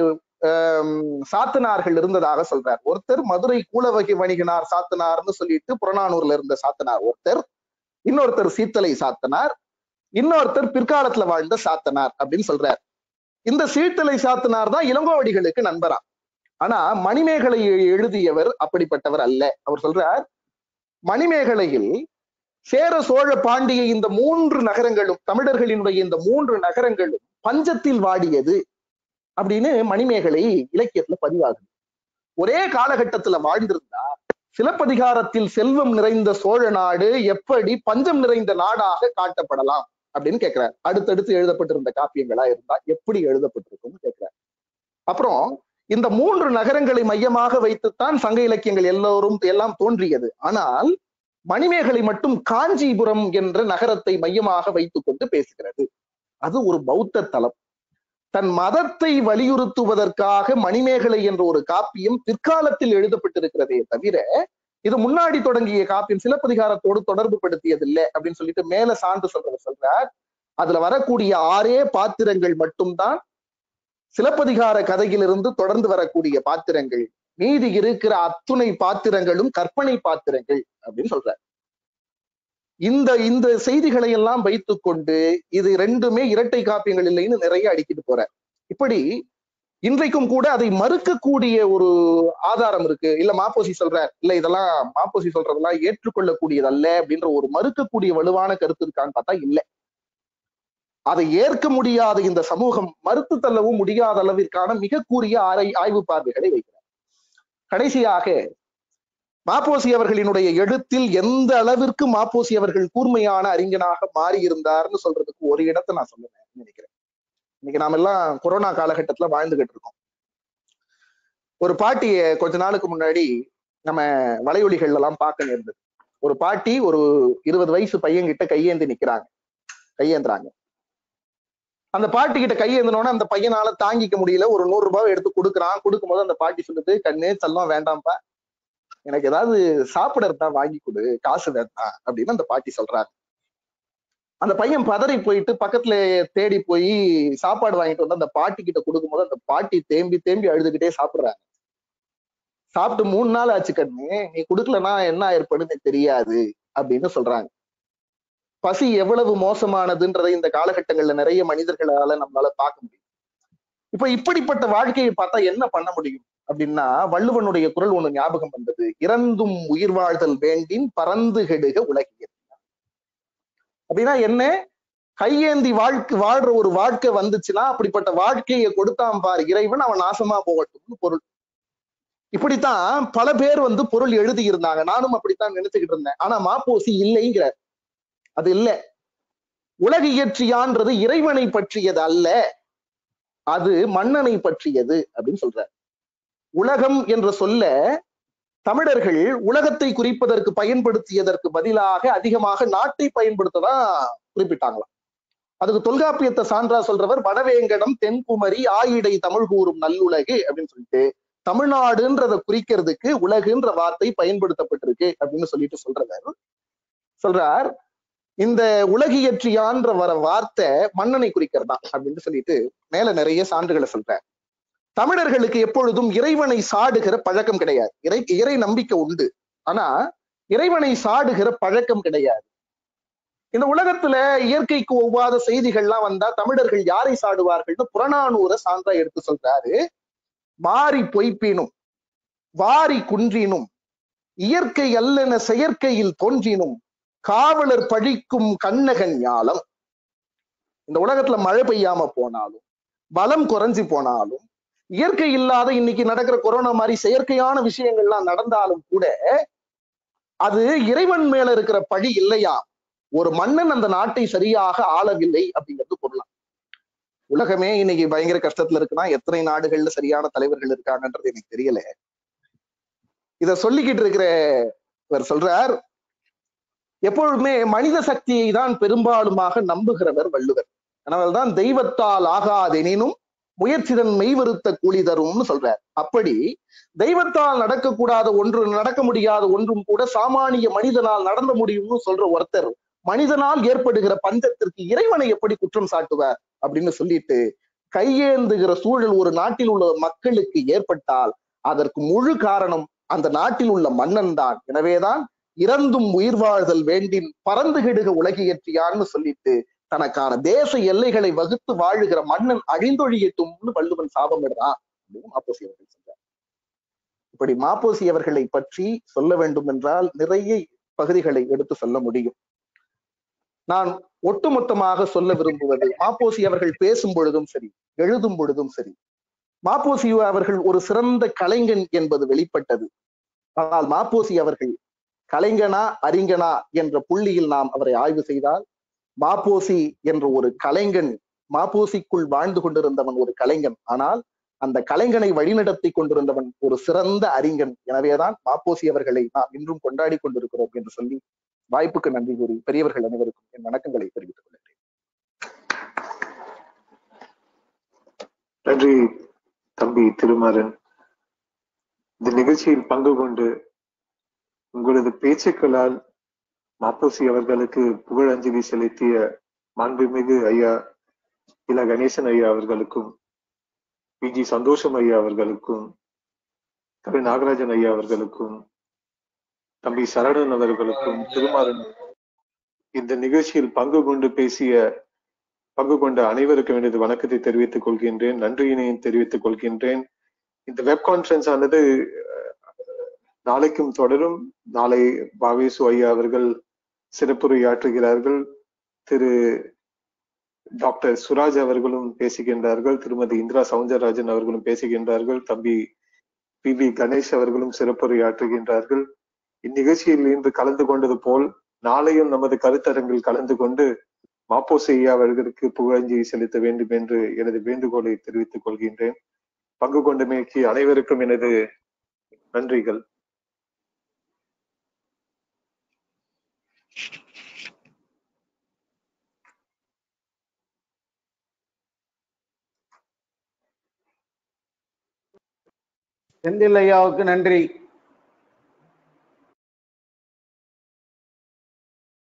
Speaker 1: சாத்தனார்கள் இருந்ததாக சொல்றார் ஒருத்தர் மதுரை கூலவகை வணிகனார் சாத்தனார்னு சொல்லிட்டு புறநானூர்ல இருந்த சாத்தனார் ஒருத்தர் இன்னொருத்தர் சீத்தலை சாத்தனார் இன்னொருத்தர் பிற்காலத்துல வாழ்ந்த சாத்தனார் அப்படின்னு சொல்றார் இந்த சீத்தலை சாத்தனார் தான் இளங்கோவடிகளுக்கு நண்பரா ஆனா மணிமேகலை எழுதியவர் அப்படிப்பட்டவர் அல்ல அவர் சொல்றார் மணிமேகலையில் சேர சோழ பாண்டிய இந்த மூன்று நகரங்களும் தமிழர்களினுடைய இந்த மூன்று நகரங்களும் பஞ்சத்தில் வாடியது அப்படின்னு மணிமேகலை இலக்கியத்துல பதிவாகுது ஒரே காலகட்டத்துல வாழ்ந்திருந்தா சிலப்பதிகாரத்தில் செல்வம் நிறைந்த சோழ நாடு எப்படி பஞ்சம் நிறைந்த நாடாக காட்டப்படலாம் அப்படின்னு கேட்கிறார் அடுத்தடுத்து எழுதப்பட்டிருந்த காப்பியங்களா இருந்தா எப்படி எழுதப்பட்டிருக்கும்னு கேட்கிறார் அப்புறம் இந்த மூன்று நகரங்களை மையமாக வைத்துத்தான் சங்க இலக்கியங்கள் எல்லோரும் எல்லாம் தோன்றியது ஆனால் மணிமேகலை மட்டும் காஞ்சிபுரம் என்ற நகரத்தை மையமாக வைத்துக் கொண்டு பேசுகிறது அது ஒரு பௌத்த தலம் தன் மதத்தை வலியுறுத்துவதற்காக மணிமேகலை என்ற ஒரு காப்பியம் பிற்காலத்தில் எழுதப்பட்டிருக்கிறதே தவிர இது முன்னாடி தொடங்கிய காப்பியம் சிலப்பதிகாரத்தோடு தொடர்பு படுத்தியதில்லை அப்படின்னு சொல்லிட்டு மேல சான்று சொல்றவர் சொல்றார் அதுல வரக்கூடிய ஆறே பாத்திரங்கள் மட்டும்தான் சிலப்பதிகார கதையிலிருந்து தொடர்ந்து வரக்கூடிய பாத்திரங்கள் மீதி இருக்கிற அத்துணை பாத்திரங்களும் கற்பனை பாத்திரங்கள் அப்படின்னு சொல்றார் இந்த இந்த செய்திகளை எல்லாம் வைத்துக்கொண்டு இது ரெண்டுமே இரட்டை காப்பியங்கள் இல்லைன்னு நிறைய அடிக்கிட்டு போற இப்படி இன்றைக்கும் கூட அதை மறுக்கக்கூடிய ஒரு ஆதாரம் இருக்கு இல்ல மாப்போசி சொல்றார் இல்ல இதெல்லாம் மாப்போசி சொல்றதெல்லாம் ஏற்றுக்கொள்ளக்கூடியது அல்ல அப்படின்ற ஒரு மறுக்கக்கூடிய வலுவான கருத்து இருக்கான்னு பார்த்தா இல்ல அதை ஏற்க முடியாத இந்த சமூகம் மறுத்து தள்ளவும் முடியாத அளவிற்கான மிக கூறிய ஆரை ஆய்வு பார்வைகளை வைக்கிறார் கடைசியாக மாப்போசி அவர்களினுடைய எழுத்தில் எந்த அளவிற்கு மாப்போசி அவர்கள் கூர்மையான அறிஞனாக மாறி இருந்தார்னு சொல்றதுக்கு ஒரு இடத்தை நான் சொல்லுவேன் நினைக்கிறேன் இன்னைக்கு நாம எல்லாம் கொரோனா காலகட்டத்துல வாழ்ந்துகிட்டு இருக்கோம் ஒரு பாட்டிய கொஞ்ச நாளுக்கு முன்னாடி நம்ம வலையொலிகள்ல எல்லாம் பார்க்க நேர்ந்தது ஒரு பாட்டி ஒரு இருபது வயசு பையன் கிட்ட கையேந்தி நிக்கிறாங்க கையேந்துறாங்க அந்த பாட்டி கிட்ட கையேந்தினோட அந்த பையனால தாங்கிக்க முடியல ஒரு நூறு ரூபாய் எடுத்து கொடுக்குறான் கொடுக்கும்போது அந்த பாட்டி சொல்லுது கண்ணு செல்லம் வேண்டாம்ப்பா எனக்கு ஏதாவது சாப்பிட இருந்தா வாங்கி கொடு காசு வேண்டாம் அப்படின்னு அந்த பாட்டி சொல்றாங்க அந்த பையன் பதறி போயிட்டு பக்கத்துல தேடி போய் சாப்பாடு வாங்கிட்டு வந்து அந்த பாட்டி கிட்ட கொடுக்கும்போது அந்த பாட்டி தேம்பி தேம்பி அழுதுகிட்டே சாப்பிடுறாங்க சாப்பிட்டு மூணு நாள் ஆச்சு கண்ணு நீ கொடுக்கலன்னா என்ன ஆயிருப்படுன்னு தெரியாது அப்படின்னு சொல்றாங்க பசி எவ்வளவு மோசமானதுன்றதை இந்த காலகட்டங்கள்ல நிறைய மனிதர்களால நம்மளால பார்க்க முடியும் இப்ப இப்படிப்பட்ட வாழ்க்கையை பார்த்தா என்ன பண்ண முடியும் அப்படின்னா வள்ளுவனுடைய குரல் ஒண்ணு ஞாபகம் வந்தது இறந்தும் உயிர் வாழ்தல் வேண்டின் பறந்து கெடுக உலகியல் அப்படின்னா என்ன கையேந்தி வாழ்க்கை வாழ்ற ஒரு வாழ்க்கை வந்துச்சுன்னா அப்படிப்பட்ட வாழ்க்கையை கொடுத்தான் பார் இறைவன் அவன் நாசமா போகட்டும்னு பொருள் இப்படித்தான் பல பேர் வந்து பொருள் எழுதி இருந்தாங்க நானும் அப்படித்தான் நினைச்சுக்கிட்டு இருந்தேன் ஆனா மாப்போசி இல்லைங்கிற அது இல்ல உலக இயற்றியான்றது இறைவனை பற்றியது அல்ல அது மன்னனை பற்றியது அப்படின்னு சொல்றார் உலகம் என்ற சொல்ல தமிழர்கள் உலகத்தை குறிப்பதற்கு பயன்படுத்தியதற்கு பதிலாக அதிகமாக நாட்டை பயன்படுத்ததான் குறிப்பிட்டாங்களாம் அதுக்கு தொல்காப்பியத்தை சான்றா சொல்றவர் வடவேங்கடம் தென்குமரி ஆயிடை தமிழ் கூறும் நல்லுலகு அப்படின்னு சொல்லிட்டு தமிழ்நாடுன்றத குறிக்கிறதுக்கு உலகுன்ற வார்த்தை பயன்படுத்தப்பட்டிருக்கு அப்படின்னு சொல்லிட்டு சொல்றவர் சொல்றார் இந்த உலகியற்றியான்ற வர வார்த்தை மன்னனை குறிக்கிறதா அப்படின்னு சொல்லிட்டு மேல நிறைய சான்றுகளை சொல்றார் தமிழர்களுக்கு எப்பொழுதும் இறைவனை சாடுகிற பழக்கம் கிடையாது இறை இறை நம்பிக்கை உண்டு ஆனா இறைவனை சாடுகிற பழக்கம் கிடையாது இந்த உலகத்துல இயற்கைக்கு ஒவ்வாத செய்திகள்லாம் வந்தா தமிழர்கள் யாரை சாடுவார்கள்னு புறநானூரை சான்றா எடுத்து சொல்றாரு மாறி பொய்ப்பினும் வாரி குன்றினும் இயற்கை அல்லென செயற்கையில் தோன்றினும் காவலர் பழிக்கும் கண்ணகன் ஞாலம் இந்த உலகத்துல மழை பெய்யாம போனாலும் பலம் குறைஞ்சு போனாலும் இயற்கை இல்லாத இன்னைக்கு நடக்கிற கொரோனா மாதிரி செயற்கையான விஷயங்கள்லாம் நடந்தாலும் கூட அது இறைவன் மேல இருக்கிற பழி இல்லையா ஒரு மன்னன் அந்த நாட்டை சரியாக ஆளவில்லை அப்படிங்கிறது பொருளாம் உலகமே இன்னைக்கு பயங்கர கஷ்டத்துல இருக்குன்னா எத்தனை நாடுகள்ல சரியான தலைவர்கள் இருக்காங்கன்றது எனக்கு தெரியல இத சொல்லிக்கிட்டு இருக்கிற இவர் சொல்றார் எப்பொழுதுமே மனித சக்தியை தான் பெரும்பாலுமாக நம்புகிறவர் வள்ளுவர் அதனால்தான் தெய்வத்தால் ஆகாதெனினும் முயற்சிதன் மெய்வருத்த கூலி தரும்னு சொல்றார் அப்படி தெய்வத்தால் நடக்கக்கூடாத ஒன்று நடக்க முடியாத ஒன்றும் கூட சாமானிய மனிதனால் நடந்த முடியும்னு சொல்ற ஒருத்தர் மனிதனால் ஏற்படுகிற பஞ்சத்திற்கு இறைவனை எப்படி குற்றம் சாட்டுவார் அப்படின்னு சொல்லிட்டு கையேந்துகிற சூழல் ஒரு நாட்டில் உள்ள மக்களுக்கு ஏற்பட்டால் அதற்கு முழு காரணம் அந்த நாட்டில் உள்ள மன்னன் தான் எனவேதான் இறந்தும் உயிர் வாழ்தல் வேண்டின் பறந்து கெடுக உலகியற்றியான்னு சொல்லிட்டு தனக்கான தேச எல்லைகளை வகுத்து வாழுகிற மன்னன் அழிந்தொழியட்டும்னு வள்ளுவன் சாபமிடுறான் அப்படின்னு மாப்போசி அவர்கள் சொல்றார் இப்படி மாப்போசி அவர்களை பற்றி சொல்ல வேண்டும் என்றால் நிறைய பகுதிகளை எடுத்து சொல்ல முடியும் நான் ஒட்டுமொத்தமாக சொல்ல விரும்புவது மாப்போசி அவர்கள் பேசும் பொழுதும் சரி எழுதும் பொழுதும் சரி மாப்போசி அவர்கள் ஒரு சிறந்த கலைஞன் என்பது வெளிப்பட்டது ஆனால் மாப்போசி அவர்கள் கலைஞனா அறிஞனா என்ற புள்ளியில் நாம் அவரை ஆய்வு செய்தால் மாப்போசி என்ற ஒரு கலைஞன் மாப்போசிக்குள் வாழ்ந்து கொண்டிருந்தவன் ஒரு கலைஞன் ஆனால் அந்த கலைஞனை வழிநடத்தி கொண்டிருந்தவன் ஒரு சிறந்த அறிஞன் எனவேதான் மாப்போசி அவர்களை நாம் இன்றும் கொண்டாடி கொண்டிருக்கிறோம் என்று சொல்லி வாய்ப்புக்கு நன்றி கூறி பெரியவர்கள் அனைவருக்கும் என் வணக்கங்களை தெரிவித்துக் கொள்கிறேன்
Speaker 2: நன்றி தம்பி திருமாறன் இந்த நிகழ்ச்சியில் பங்கு கொண்டு உங்களது பேச்சுக்களால் மாப்போசி அவர்களுக்கு புகழஞ்சலி செலுத்திய மாண்புமிகு ஐயா இல கணேசன் ஐயா அவர்களுக்கும் பி ஜி சந்தோஷம் ஐயா அவர்களுக்கும் திரு நாகராஜன் ஐயா அவர்களுக்கும் தம்பி சரவணன் அவர்களுக்கும் திருமாறன் இந்த நிகழ்ச்சியில் பங்கு கொண்டு பேசிய பங்கு கொண்ட அனைவருக்கும் எனது வணக்கத்தை தெரிவித்துக் கொள்கின்றேன் நன்றியினையும் தெரிவித்துக் கொள்கின்றேன் இந்த வெப் கான்பரன்ஸ் ஆனது நாளைக்கும் தொடரும் நாளை பாவேசு ஐயா அவர்கள் சிறப்புரையாற்றுகிறார்கள் திரு டாக்டர் சுராஜ் அவர்களும் பேசுகின்றார்கள் திருமதி இந்திரா சவுந்தரராஜன் அவர்களும் பேசுகின்றார்கள் தம்பி பி வி கணேஷ் அவர்களும் சிறப்புரையாற்றுகின்றார்கள் இந்நிகழ்ச்சியில் இன்று கலந்து கொண்டது போல் நாளையும் நமது கருத்தரங்கில் கலந்து கொண்டு மாப்போசி ஐயா அவர்களுக்கு புகழஞ்சலி செலுத்த வேண்டும் என்று எனது வேண்டுகோளை தெரிவித்துக் கொள்கின்றேன் பங்கு கொண்டமைக்கு அனைவருக்கும் எனது நன்றிகள்
Speaker 3: செந்தில் ஐயாவுக்கு நன்றி